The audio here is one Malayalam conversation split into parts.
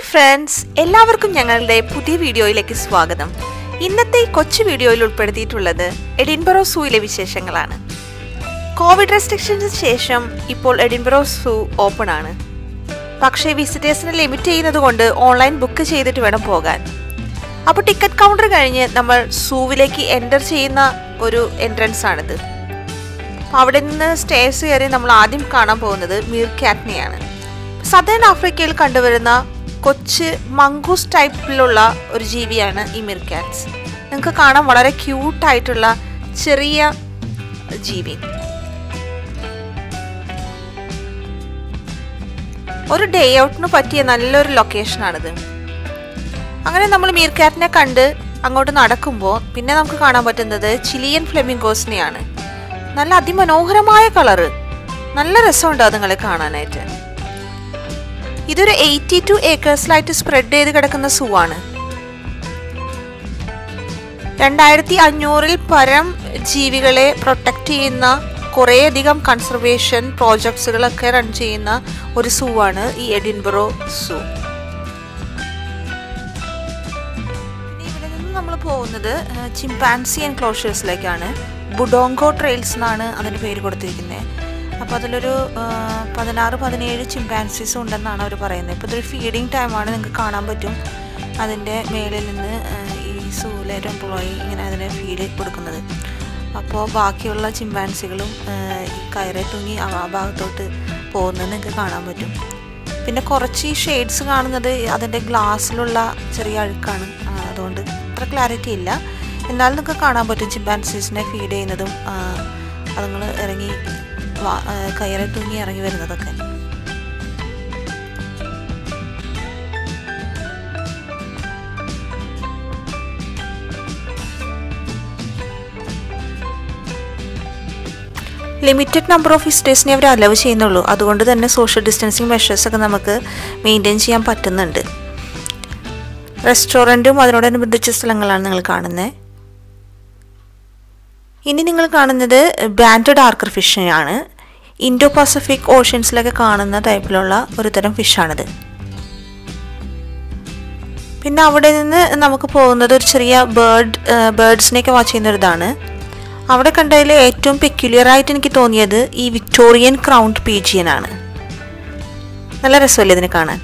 ഫ്രണ്ട്സ് എല്ലാവർക്കും ഞങ്ങളുടെ പുതിയ വീഡിയോയിലേക്ക് സ്വാഗതം ഇന്നത്തെ ഈ കൊച്ചു വീഡിയോയിൽ ഉൾപ്പെടുത്തിയിട്ടുള്ളത് എഡിൻബറോ സൂയിലെ വിശേഷങ്ങളാണ് കോവിഡ് റെസ്ട്രിക്ഷൻസിന് ശേഷം ഇപ്പോൾ എഡിൻബറോ സൂ ഓപ്പൺ ആണ് പക്ഷേ വിസിറ്റേഴ്സിനെ ലിമിറ്റ് ചെയ്യുന്നത് കൊണ്ട് ഓൺലൈൻ ബുക്ക് ചെയ്തിട്ട് വേണം പോകാൻ അപ്പോൾ ടിക്കറ്റ് കൗണ്ടർ കഴിഞ്ഞ് നമ്മൾ സൂവിലേക്ക് എൻ്റർ ചെയ്യുന്ന ഒരു എൻട്രൻസ് ആണിത് അവിടെ നിന്ന് സ്റ്റേഴ്സ് കയറി നമ്മൾ ആദ്യം കാണാൻ പോകുന്നത് മീർ ക്യാറ്റ്നെയാണ് സദേൺ ആഫ്രിക്കയിൽ കണ്ടുവരുന്ന കൊച്ച് മംഗൂസ് ടൈപ്പിലുള്ള ഒരു ജീവിയാണ് ഈ മിർ ക്യാറ്റ്സ് നിങ്ങൾക്ക് കാണാൻ വളരെ ക്യൂട്ടായിട്ടുള്ള ചെറിയ ജീവി ഒരു ഡേ ഔട്ടിന് പറ്റിയ നല്ലൊരു ലൊക്കേഷനാണിത് അങ്ങനെ നമ്മൾ മീർ ക്യാറ്റിനെ കണ്ട് അങ്ങോട്ട് നടക്കുമ്പോൾ പിന്നെ നമുക്ക് കാണാൻ പറ്റുന്നത് ചിലിയൻ ഫ്ലെമിംഗോസിനെയാണ് നല്ല അതിമനോഹരമായ കളറ് നല്ല രസമുണ്ട് അതുങ്ങളെ കാണാനായിട്ട് ഇതൊരു എയ്റ്റി ടു ഏക്കേഴ്സിലായിട്ട് സ്പ്രെഡ് ചെയ്ത് കിടക്കുന്ന സൂ ആണ് രണ്ടായിരത്തി അഞ്ഞൂറിൽ പരം ജീവികളെ പ്രൊട്ടക്റ്റ് ചെയ്യുന്ന കുറേയധികം കൺസർവേഷൻ പ്രോജക്ട്സുകളൊക്കെ റൺ ചെയ്യുന്ന ഒരു സൂ ആണ് ഈ എഡിൻബറോ സൂ ഇവിടെ നിന്ന് നമ്മൾ പോകുന്നത് ചിമ്പാൻസി എൻക്ലോഷേഴ്സിലേക്കാണ് ബുഡോങ്കോ ട്രെയിൽസ് എന്നാണ് അതിന് പേര് കൊടുത്തിരിക്കുന്നത് അപ്പോൾ അതിലൊരു പതിനാറ് പതിനേഴ് ചിമ്പാൻസീസ് ഉണ്ടെന്നാണ് അവർ പറയുന്നത് ഇപ്പോൾ ഇതൊരു ഫീഡിങ് ടൈമാണ് നിങ്ങൾക്ക് കാണാൻ പറ്റും അതിൻ്റെ മേളിൽ നിന്ന് ഈ സൂലെ ഒരു എംപ്ലോയി ഇങ്ങനെ അതിന് ഫീഡ് കൊടുക്കുന്നത് അപ്പോൾ ബാക്കിയുള്ള ചിമ്പാൻസികളും ഈ കയറെ തൂങ്ങി ആ ഭാഗത്തോട്ട് പോകുന്നത് നിങ്ങൾക്ക് കാണാൻ പറ്റും പിന്നെ കുറച്ച് ഈ ഷെയ്ഡ്സ് കാണുന്നത് അതിൻ്റെ ഗ്ലാസ്സിലുള്ള ചെറിയ അഴുക്കാണ് അതുകൊണ്ട് അത്ര ക്ലാരിറ്റി ഇല്ല എന്നാലും നിങ്ങൾക്ക് കാണാൻ പറ്റും ചിമ്പാൻസീസിനെ ഫീഡ് ചെയ്യുന്നതും അതുങ്ങൾ ഇറങ്ങി കയറെ തൂങ്ങി ഇറങ്ങി വരുന്നതൊക്കെ ലിമിറ്റഡ് നമ്പർ ഓഫ് വിസിറ്റേഴ്സിനെ അവർ അലവ് ചെയ്യുന്നുള്ളൂ അതുകൊണ്ട് തന്നെ സോഷ്യൽ ഡിസ്റ്റൻസിങ് മെഷേഴ്സ് ഒക്കെ നമുക്ക് മെയിൻറ്റെയിൻ ചെയ്യാൻ പറ്റുന്നുണ്ട് റെസ്റ്റോറൻറ്റും അതിനോടനുബന്ധിച്ച സ്ഥലങ്ങളാണ് നിങ്ങൾ കാണുന്നത് ഇനി നിങ്ങൾ കാണുന്നത് ബാൻഡ് ഡാർക്കർ ഫിഷിനെയാണ് ഇൻഡോ പസഫിക് ഓഷ്യൻസിലൊക്കെ കാണുന്ന ടൈപ്പിലുള്ള ഒരു തരം ഫിഷാണിത് പിന്നെ അവിടെ നിന്ന് നമുക്ക് പോകുന്നത് ഒരു ചെറിയ ബേർഡ് ബേർഡ്സിനെയൊക്കെ വാച്ച് ചെയ്യുന്ന ഒരു ഇതാണ് അവിടെ കണ്ടതിൽ ഏറ്റവും പെക്യുലിയർ ആയിട്ട് എനിക്ക് തോന്നിയത് ഈ വിക്ടോറിയൻ ക്രൗണ്ട് പീജിയൻ ആണ് നല്ല രസമല്ലേ ഇതിനെ കാണാൻ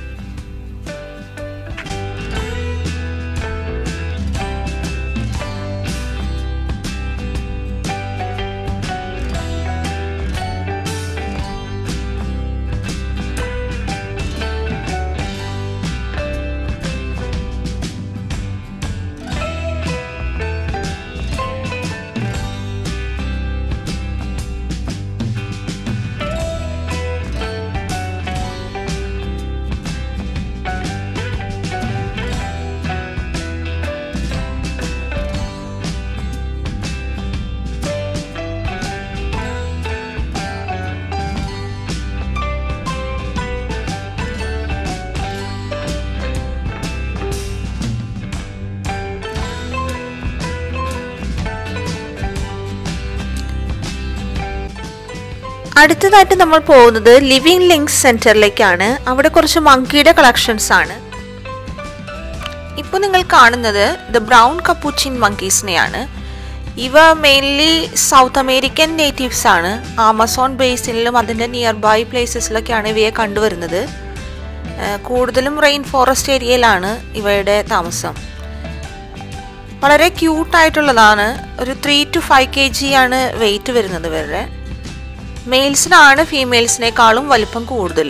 അടുത്തതായിട്ട് നമ്മൾ പോകുന്നത് ലിവിങ് ലിങ്ക്സ് സെന്ററിലേക്കാണ് അവിടെ കുറച്ച് മങ്കിയുടെ കളക്ഷൻസ് ആണ് ഇപ്പോൾ നിങ്ങൾ കാണുന്നത് ദ ബ്രൗൺ കപ്പൂച്ചിൻ മങ്കീസിനെയാണ് ഇവ മെയിൻലി സൗത്ത് അമേരിക്കൻ നേറ്റീവ്സ് ആണ് ആമസോൺ ബേസിനിലും അതിൻ്റെ നിയർ ബൈ പ്ലേസസിലൊക്കെയാണ് ഇവയെ കണ്ടുവരുന്നത് കൂടുതലും റെയിൻ ഫോറസ്റ്റ് ഏരിയയിലാണ് ഇവയുടെ താമസം വളരെ ക്യൂട്ടായിട്ടുള്ളതാണ് ഒരു three to five K G ആണ് വെയിറ്റ് വരുന്നത് ഇവരുടെ മെയിൽസിനാണ് ഫീമെയിൽസിനേക്കാളും വലിപ്പം കൂടുതൽ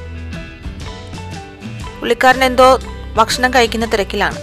പുള്ളിക്കാരൻ എന്തോ ഭക്ഷണം കഴിക്കുന്ന തിരക്കിലാണ്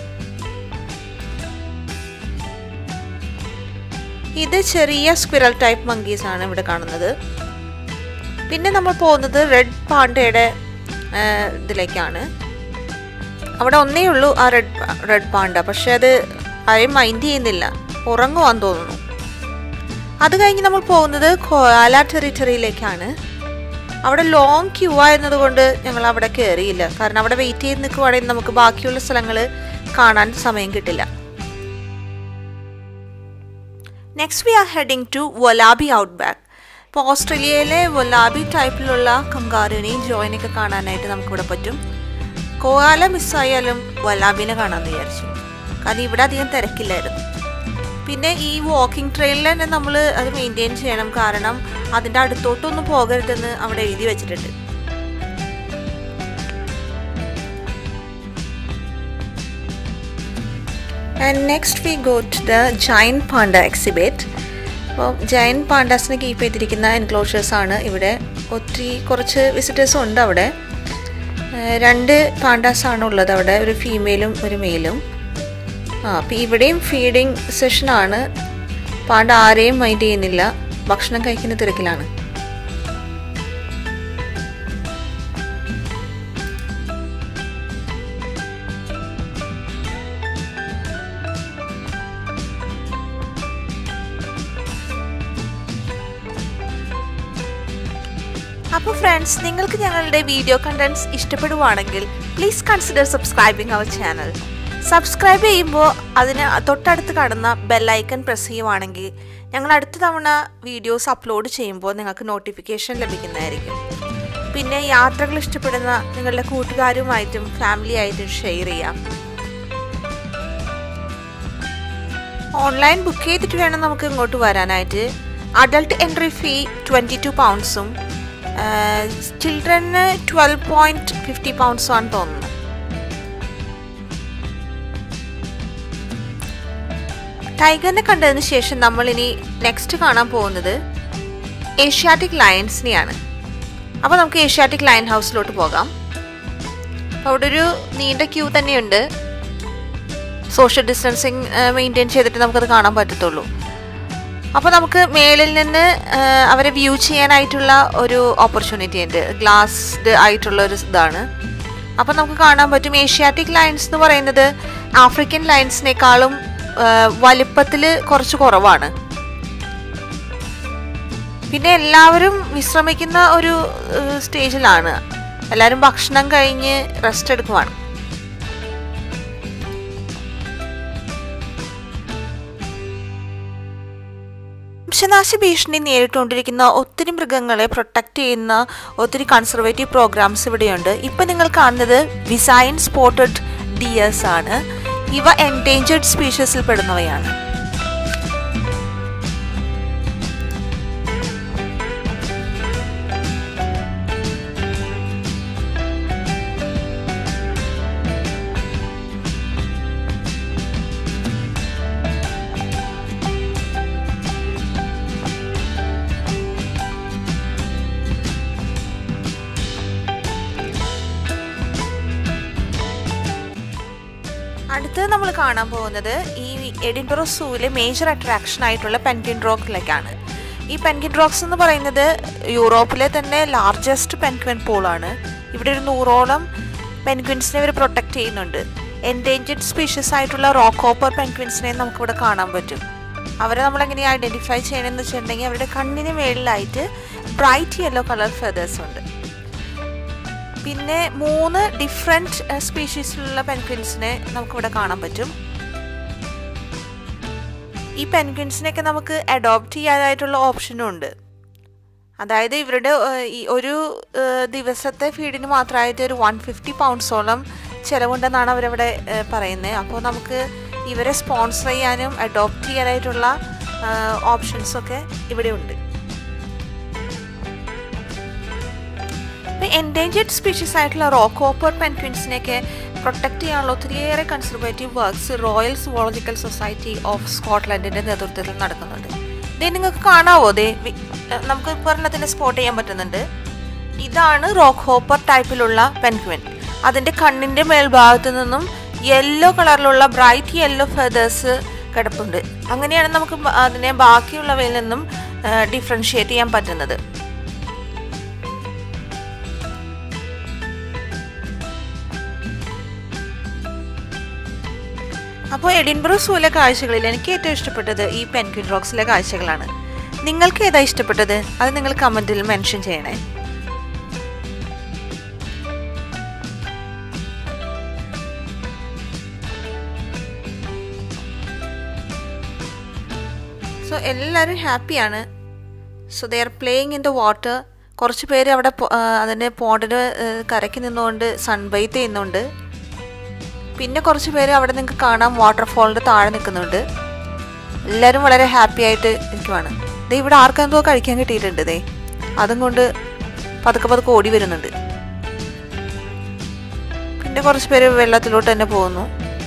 ഇത് ചെറിയ സ്ക്വിറൽ ടൈപ്പ് മങ്കീസ് ആണ് ഇവിടെ കാണുന്നത് പിന്നെ നമ്മൾ പോകുന്നത് റെഡ് പാണ്ടയുടെ ഇതിലേക്കാണ് അവിടെ ഒന്നേ ഉള്ളൂ ആ റെഡ് റെഡ് പാണ്ട പക്ഷെ അത് ആരെയും മൈൻഡ് ചെയ്യുന്നില്ല ഉറങ്ങുവാന്ന് തോന്നുന്നു അത് കഴിഞ്ഞ് നമ്മൾ പോകുന്നത് കോയാല ടെറിറ്ററിയിലേക്കാണ് അവിടെ ലോങ് ക്യൂ ആയിരുന്നത് കൊണ്ട് ഞങ്ങൾ അവിടെ കയറിയില്ല കാരണം അവിടെ വെയിറ്റ് ചെയ്ത് നിൽക്കുവാണെങ്കിൽ നമുക്ക് ബാക്കിയുള്ള സ്ഥലങ്ങൾ കാണാൻ സമയം കിട്ടില്ല next we are heading to Wallaby ഔട്ട് ബാക്ക് ഇപ്പോൾ ഓസ്ട്രേലിയയിലെ വൊലാബി ടൈപ്പിലുള്ള കങ്കാരുവിനെയും ജോയിനൊക്കെ കാണാനായിട്ട് നമുക്കിവിടെ പറ്റും കോവാല മിസ്സായാലും വല്ലാബിനെ കാണാമെന്ന് വിചാരിച്ചു കാരണം ഇവിടെ അധികം തിരക്കില്ലായിരുന്നു പിന്നെ ഈ വാക്കിംഗ് ട്രെയിനിൽ തന്നെ നമ്മൾ അത് മെയിൻറ്റെയിൻ ചെയ്യണം കാരണം അതിൻ്റെ അടുത്തോട്ടൊന്നും പോകരുതെന്ന് അവിടെ എഴുതി വെച്ചിട്ടുണ്ട് and next we go to the giant panda exhibit അപ്പോൾ ജൈൻ പാണ്ടാസിനെ കീപ്പ് ചെയ്തിരിക്കുന്ന എൻക്ലോഷേഴ്സ് ആണ് ഇവിടെ ഒത്തിരി കുറച്ച് വിസിറ്റേഴ്സും ഉണ്ട് അവിടെ രണ്ട് പാണ്ടാസ് ആണ് ഉള്ളത് അവിടെ ഒരു ഫീമെയിലും ഒരു മെയിലും ആ അപ്പം ഇവിടെയും ഫീഡിങ് സെഷനാണ് പാണ്ട ആരെയും മൈൻഡ് ചെയ്യുന്നില്ല ഭക്ഷണം കഴിക്കുന്ന തിരക്കിലാണ് അപ്പോൾ ഫ്രണ്ട്സ് നിങ്ങൾക്ക് ഞങ്ങളുടെ വീഡിയോ കണ്ടൻസ് ഇഷ്ടപ്പെടുവാണെങ്കിൽ please consider subscribing our channel subscribe ചെയ്യുമ്പോൾ അതിന് തൊട്ടടുത്ത് കാണുന്ന ബെല്ലൈക്കൺ പ്രസ് ചെയ്യുവാണെങ്കിൽ ഞങ്ങൾ അടുത്ത തവണ വീഡിയോസ് അപ്ലോഡ് ചെയ്യുമ്പോൾ നിങ്ങൾക്ക് നോട്ടിഫിക്കേഷൻ ലഭിക്കുന്നതായിരിക്കും പിന്നെ യാത്രകൾ ഇഷ്ടപ്പെടുന്ന നിങ്ങളുടെ കൂട്ടുകാരുമായിട്ടും ഫാമിലി ആയിട്ടും ഷെയർ ചെയ്യാം ഓൺലൈൻ ബുക്ക് ചെയ്തിട്ട് വേണം നമുക്ക് ഇങ്ങോട്ട് വരാനായിട്ട് adult entry fee twenty two പൗണ്ട്സും ചിൽഡ്രന് ട്വൽവ് പോയിൻറ്റ് ഫിഫ്റ്റി പൗണ്ട്സും ആണ് തോന്നുന്നു ടൈഗറിനെ കണ്ടതിന് ശേഷം നമ്മൾ ഇനി നെക്സ്റ്റ് കാണാൻ പോകുന്നത് ഏഷ്യാറ്റിക് ലയൺസിനെയാണ് അപ്പോൾ നമുക്ക് ഏഷ്യാറ്റിക് ലയൺ ഹൗസിലോട്ട് പോകാം അപ്പോൾ അവിടെ ഒരു നീണ്ട ക്യൂ തന്നെയുണ്ട് സോഷ്യൽ ഡിസ്റ്റൻസിങ് മെയിൻറ്റെയിൻ ചെയ്തിട്ട് നമുക്കത് കാണാൻ പറ്റത്തുള്ളൂ അപ്പോൾ നമുക്ക് മേളിൽ നിന്ന് അവരെ വ്യൂ ചെയ്യാനായിട്ടുള്ള ഒരു ഓപ്പർച്യൂണിറ്റി ഉണ്ട് ഗ്ലാസ്ഡ് ആയിട്ടുള്ള ഒരു ഇതാണ് അപ്പോൾ നമുക്ക് കാണാൻ പറ്റും ഏഷ്യാറ്റിക് ലൈൻസ് എന്ന് പറയുന്നത് ആഫ്രിക്കൻ ലൈൻസിനേക്കാളും വലിപ്പത്തിൽ കുറച്ച് കുറവാണ് പിന്നെ എല്ലാവരും വിശ്രമിക്കുന്ന ഒരു സ്റ്റേജിലാണ് എല്ലാവരും ഭക്ഷണം കഴിഞ്ഞ് റെസ്റ്റ് എടുക്കുവാണ് വംശനാശ ഭീഷണി നേരിട്ടുകൊണ്ടിരിക്കുന്ന ഒത്തിരി മൃഗങ്ങളെ പ്രൊട്ടക്റ്റ് ചെയ്യുന്ന ഒത്തിരി കൺസർവേറ്റീവ് പ്രോഗ്രാംസ് ഇവിടെയുണ്ട് ഇപ്പം നിങ്ങൾ കാണുന്നത് വിസൈൻ സ്പോട്ടഡ് ഡിയേഴ്സ് ആണ് ഇവ എൻഡേഞ്ചേർഡ് സ്പീഷീസിൽ പെടുന്നവയാണ് അടുത്തത് നമ്മൾ കാണാൻ പോകുന്നത് ഈ എഡിൻബറോ സൂവിലെ മേജർ അട്രാക്ഷൻ ആയിട്ടുള്ള പെൻഗിൻ റോക്കിലേക്കാണ് ഈ പെൻഗിൻ റോക്സ് എന്ന് പറയുന്നത് യൂറോപ്പിലെ തന്നെ ലാർജസ്റ്റ് പെൻഗ്വിൻ പൂളാണ് ഇവിടെ ഒരു നൂറോളം പെൻഗ്വിൻസിനെ ഇവർ പ്രൊട്ടക്റ്റ് ചെയ്യുന്നുണ്ട് എൻഡേഞ്ചർഡ് സ്പീഷീസ് ആയിട്ടുള്ള റോക്കോപ്പർ പെൻഗ്വിൻസിനെ നമുക്കിവിടെ കാണാൻ പറ്റും അവരെ നമ്മൾ എങ്ങനെയാണ് ഐഡൻറ്റിഫൈ ചെയ്യണമെന്ന് വെച്ചിട്ടുണ്ടെങ്കിൽ അവരുടെ കണ്ണിന് മേളിലായിട്ട് ബ്രൈറ്റ് യെല്ലോ കളർ ഫെതേഴ്സ് ഉണ്ട് പിന്നെ മൂന്ന് ഡിഫറെൻറ്റ് സ്പീഷീസിലുള്ള പെൻഗ്വിൻസിനെ നമുക്കിവിടെ കാണാൻ പറ്റും ഈ പെൻഗ്വിൻസിനെയൊക്കെ നമുക്ക് അഡോപ്റ്റ് ചെയ്യാനായിട്ടുള്ള ഓപ്ഷനും ഉണ്ട് അതായത് ഇവരുടെ ഈ ഒരു ദിവസത്തെ ഫീഡിന് മാത്രമായിട്ട് ഒരു വൺ ഫിഫ്റ്റി പൗണ്ട്സോളം ചിലവുണ്ടെന്നാണ് അവരവിടെ പറയുന്നത് അപ്പോൾ നമുക്ക് ഇവരെ സ്പോൺസർ ചെയ്യാനും അഡോപ്റ്റ് ചെയ്യാനായിട്ടുള്ള ഓപ്ഷൻസൊക്കെ ഇവിടെ ഉണ്ട് എൻഡേഞ്ചേർഡ് സ്പീഷീസ് ആയിട്ടുള്ള റോക്കോപ്പർ പെൻക്വിൻസിനെയൊക്കെ പ്രൊട്ടക്ട് ചെയ്യാനുള്ള ഒത്തിരിയേറെ conservative works royal zoological society of സ്കോട്ട്ലൻഡിന്റെ നേതൃത്വത്തിൽ നടക്കുന്നുണ്ട് ഇത് നിങ്ങൾക്ക് കാണാവോ ദേ നമുക്ക് ഒരെണ്ണത്തിന് സ്പോട്ട് ചെയ്യാൻ പറ്റുന്നുണ്ട് ഇതാണ് റോക്ക് ഹോപ്പർ ടൈപ്പിലുള്ള പെൻക്വിൻ അതിന്റെ കണ്ണിന്റെ മേൽഭാഗത്ത് നിന്നും യെല്ലോ കളറിലുള്ള ബ്രൈറ്റ് യെല്ലോ ഫെതേഴ്സ് കിടപ്പുണ്ട് അങ്ങനെയാണ് നമുക്ക് അതിനെ ബാക്കിയുള്ളവയിൽ നിന്നും ഡിഫറൻഷിയേറ്റ് ചെയ്യാൻ പറ്റുന്നത് അപ്പോൾ എഡിൻബറോ സൂലെ കാഴ്ചകളിൽ എനിക്ക് ഏറ്റവും ഇഷ്ടപ്പെട്ടത് ഈ പെൻക്വിൻ റോക്സിലെ കാഴ്ചകളാണ് നിങ്ങൾക്ക് ഏതാ ഇഷ്ടപ്പെട്ടത് അത് നിങ്ങൾ കമൻറ്റിൽ മെൻഷൻ ചെയ്യണേ സോ എല്ലാവരും ഹാപ്പിയാണ് so they are playing in the water കുറച്ച് പേര് അവിടെ പോ- ആ, അതിൻ്റെ പോണ്ടിന് കരയ്ക്ക് നിന്നുകൊണ്ട് സൺബൈത്ത് ചെയ്യുന്നുണ്ട് പിന്നെ കുറച്ച് പേര് അവിടെ നിങ്ങൾക്ക് കാണാം വാട്ടർഫോളിൻ്റെ താഴെ നിൽക്കുന്നുണ്ട് എല്ലാവരും വളരെ ഹാപ്പി ആയിട്ട് ഇരിക്കുവാണ് ദേ ഇവിടെ ആർക്കെന്തോ കഴിക്കാൻ കിട്ടിയിട്ടുണ്ട് ദേ അതും കൊണ്ട് പതുക്കെ പതുക്കെ ഓടി വരുന്നുണ്ട് പിന്നെ കുറച്ച് പേര് വെള്ളത്തിലോട്ട് തന്നെ പോകുന്നു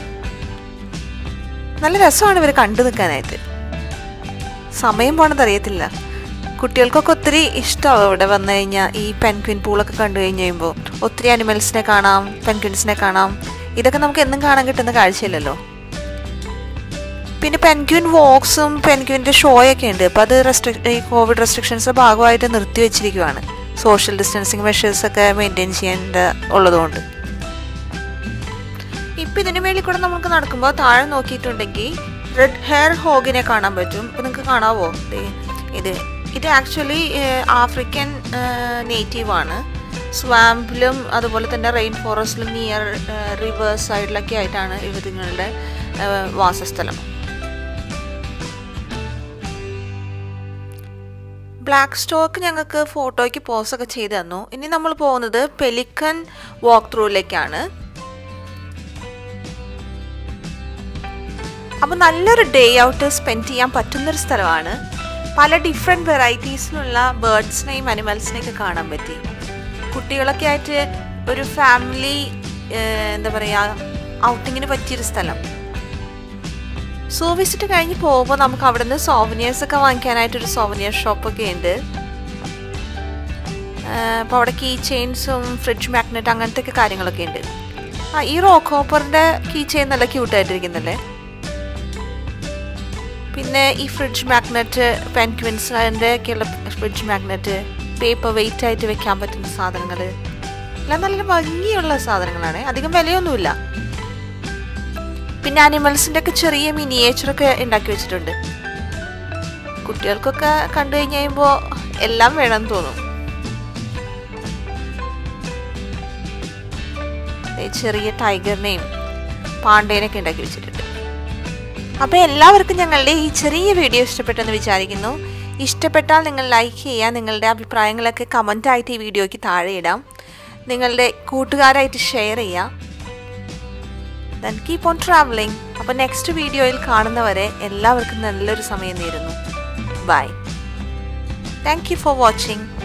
നല്ല രസമാണ് ഇവർ കണ്ടു നിൽക്കാനായിട്ട് സമയം പോണത് അറിയത്തില്ല കുട്ടികൾക്കൊക്കെ ഒത്തിരി ഇഷ്ടമാവും ഇവിടെ വന്നു കഴിഞ്ഞാൽ ഈ പെൻക്വിൻ പൂളൊക്കെ കണ്ടു കഴിഞ്ഞ് കഴിയുമ്പോൾ ഒത്തിരി അനിമൽസിനെ കാണാം പെൻക്വിൻസിനെ കാണാം ഇതൊക്കെ നമുക്ക് എന്നും കാണാൻ കിട്ടുന്ന കാഴ്ചയില്ലല്ലോ പിന്നെ പെൻക്വിൻ വോക്സും പെൻക്വിൻ്റെ ഷോയൊക്കെ ഉണ്ട് അപ്പോൾ അത് റെസ്ട്രിക് ഈ കോവിഡ് റെസ്ട്രിക്ഷൻസ് ഭാഗമായിട്ട് നിർത്തി വെച്ചിരിക്കുവാണ് സോഷ്യൽ ഡിസ്റ്റൻസിങ് മെഷേഴ്സ് ഒക്കെ മെയിൻറ്റെയിൻ ചെയ്യേണ്ട ഉള്ളതുകൊണ്ട് ഇപ്പം ഇതിന് മേളിൽ കൂടെ നമുക്ക് നടക്കുമ്പോൾ താഴെ നോക്കിയിട്ടുണ്ടെങ്കിൽ റെഡ് ഹെയർ ഹോഗിനെ കാണാൻ പറ്റും ഇപ്പം നിങ്ങൾക്ക് കാണാവോ ദേ ഇത് ഇത് ആക്ച്വലി ആഫ്രിക്കൻ നേറ്റീവ് ആണ് സ്വാമ്പിലും അതുപോലെ തന്നെ റെയിൻ ഫോറസ്റ്റിലും നിയർ റിവേഴ്സ് സൈഡിലൊക്കെ ആയിട്ടാണ് ഇവരുങ്ങളുടെ വാസസ്ഥലം ബ്ലാക്ക് സ്റ്റോക്ക് ഞങ്ങൾക്ക് ഫോട്ടോയ്ക്ക് പോസൊക്കെ ചെയ്ത് തന്നു ഇനി നമ്മൾ പോകുന്നത് പെലിക്കൻ വാക്ക് ത്രൂയിലേക്കാണ് അപ്പോൾ നല്ലൊരു ഡേ ഔട്ട് സ്പെൻഡ് ചെയ്യാൻ പറ്റുന്നൊരു സ്ഥലമാണ് പല ഡിഫറെൻറ്റ് വെറൈറ്റീസിലുള്ള ബേർഡ്സിനെയും അനിമൽസിനെയൊക്കെ കാണാൻ പറ്റി കുട്ടികളൊക്കെ ആയിട്ട് ഒരു ഫാമിലി എന്താ പറയുക ഔട്ടിങ്ങിന് പറ്റിയൊരു സ്ഥലം സൂ വിസിറ്റ് കഴിഞ്ഞ് പോകുമ്പോൾ നമുക്ക് അവിടെ നിന്ന് സോവനിയേഴ്സ് ഒക്കെ വാങ്ങിക്കാനായിട്ടൊരു സോവനിയർ ഷോപ്പൊക്കെ ഉണ്ട് അപ്പോൾ അവിടെ കീ ചെയിൻസും ഫ്രിഡ്ജ് മാഗ്നറ്റ് അങ്ങനത്തെ ഒക്കെ കാര്യങ്ങളൊക്കെ ഉണ്ട് ആ ഈ റോക്ക് ഹോപ്പറിൻ്റെ കീ ചെയിൻ നല്ല ക്യൂട്ടായിട്ടിരിക്കുന്നല്ലേ പിന്നെ ഈ ഫ്രിഡ്ജ് മാഗ്നറ്റ് പെൻക്വിൻസിൻ്റെ ഒക്കെയുള്ള ഫ്രിഡ്ജ് മാഗ്നറ്റ് പേപ്പർ വെയിറ്റ് ആയിട്ട് വെക്കാൻ പറ്റുന്ന സാധനങ്ങൾ എല്ലാം നല്ല ഭംഗിയുള്ള സാധനങ്ങളാണ് അധികം വിലയൊന്നുമില്ല പിന്നെ ആനിമൽസിൻ്റെ ഒക്കെ ചെറിയ മിനിയേച്ചറൊക്കെ ഉണ്ടാക്കി വെച്ചിട്ടുണ്ട് കുട്ടികൾക്കൊക്കെ കണ്ടു കഴിഞ്ഞ് കഴിയുമ്പോൾ എല്ലാം വേണമെന്ന് തോന്നും ദേ ചെറിയ ടൈഗറിനെയും പാണ്ടേനെയൊക്കെ ഉണ്ടാക്കി വെച്ചിട്ടുണ്ട് അപ്പോൾ എല്ലാവർക്കും ഞങ്ങളുടെ ഈ ചെറിയ വീഡിയോ ഇഷ്ടപ്പെട്ടെന്ന് വിചാരിക്കുന്നു ഇഷ്ടപ്പെട്ടാൽ നിങ്ങൾ ലൈക്ക് ചെയ്യുക നിങ്ങളുടെ അഭിപ്രായങ്ങളൊക്കെ കമൻ്റായിട്ട് ഈ വീഡിയോയ്ക്ക് താഴെ ഇടാം നിങ്ങളുടെ കൂട്ടുകാരായിട്ട് ഷെയർ ചെയ്യുക ദെൻ കീപ്പ് ഓൺ ട്രാവലിംഗ് അപ്പോൾ നെക്സ്റ്റ് വീഡിയോയിൽ കാണുന്നവരെ എല്ലാവർക്കും നല്ലൊരു സമയം നേരുന്നു bye thank you for watching